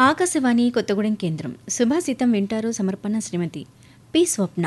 ఆకాశవాణి కొత్తగూడెం కేంద్రం సుభాషితం వింటారు సమర్పణ శ్రీమతి పి స్వప్న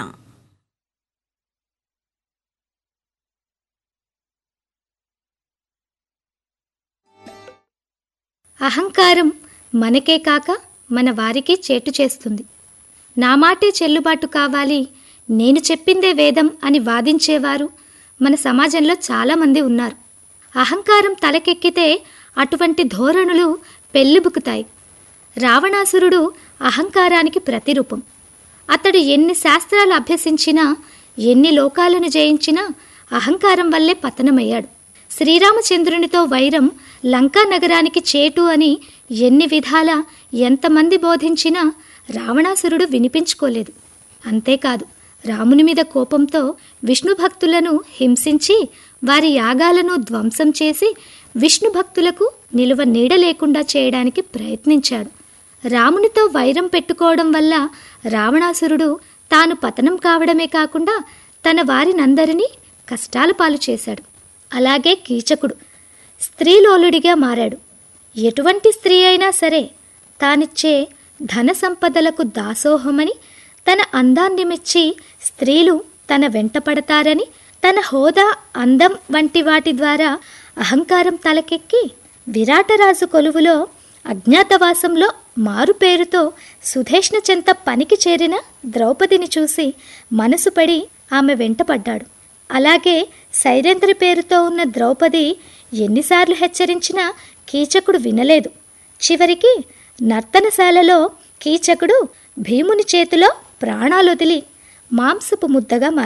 అహంకారం మనకే కాక మన వారికి చేటు చేస్తుంది నా మాటే చెల్లుబాటు కావాలి నేను చెప్పిందే వేదం అని వాదించేవారు మన సమాజంలో చాలామంది ఉన్నారు అహంకారం తలకెక్కితే అటువంటి ధోరణులు పెళ్ళిబుకుతాయి రావణాసురుడు అహంకారానికి ప్రతిరూపం అతడు ఎన్ని శాస్త్రాలు అభ్యసించినా ఎన్ని లోకాలను జయించినా అహంకారం వల్లే పతనమయ్యాడు శ్రీరామచంద్రునితో వైరం లంకా నగరానికి చేటు అని ఎన్ని విధాల ఎంతమంది బోధించినా రావణాసురుడు వినిపించుకోలేదు అంతేకాదు రాముని మీద కోపంతో విష్ణు భక్తులను హింసించి వారి యాగాలను ధ్వంసం చేసి విష్ణు భక్తులకు నిలువ నీడ లేకుండా చేయడానికి ప్రయత్నించాడు రామునితో వైరం పెట్టుకోవడం వల్ల రావణాసురుడు తాను పతనం కావడమే కాకుండా తన వారినందరినీ కష్టాల పాలు చేశాడు అలాగే కీచకుడు స్త్రీలోలుడిగా మారాడు ఎటువంటి స్త్రీ అయినా సరే తానిచ్చే ధన సంపదలకు దాసోహమని తన అందాన్ని మెచ్చి స్త్రీలు తన వెంట పడతారని తన హోదా అందం వంటి వాటి ద్వారా అహంకారం తలకెక్కి విరాటరాజు కొలువులో అజ్ఞాతవాసంలో మారు పేరుతో సుధేష్ణ చెంత పనికి చేరిన ద్రౌపదిని చూసి మనసు పడి ఆమె వెంటపడ్డాడు అలాగే సైరేంద్ర పేరుతో ఉన్న ద్రౌపది ఎన్నిసార్లు హెచ్చరించినా కీచకుడు వినలేదు చివరికి నర్తనశాలలో కీచకుడు భీముని చేతిలో ప్రాణాలొదిలి మాంసపు ముద్దగా మారాడు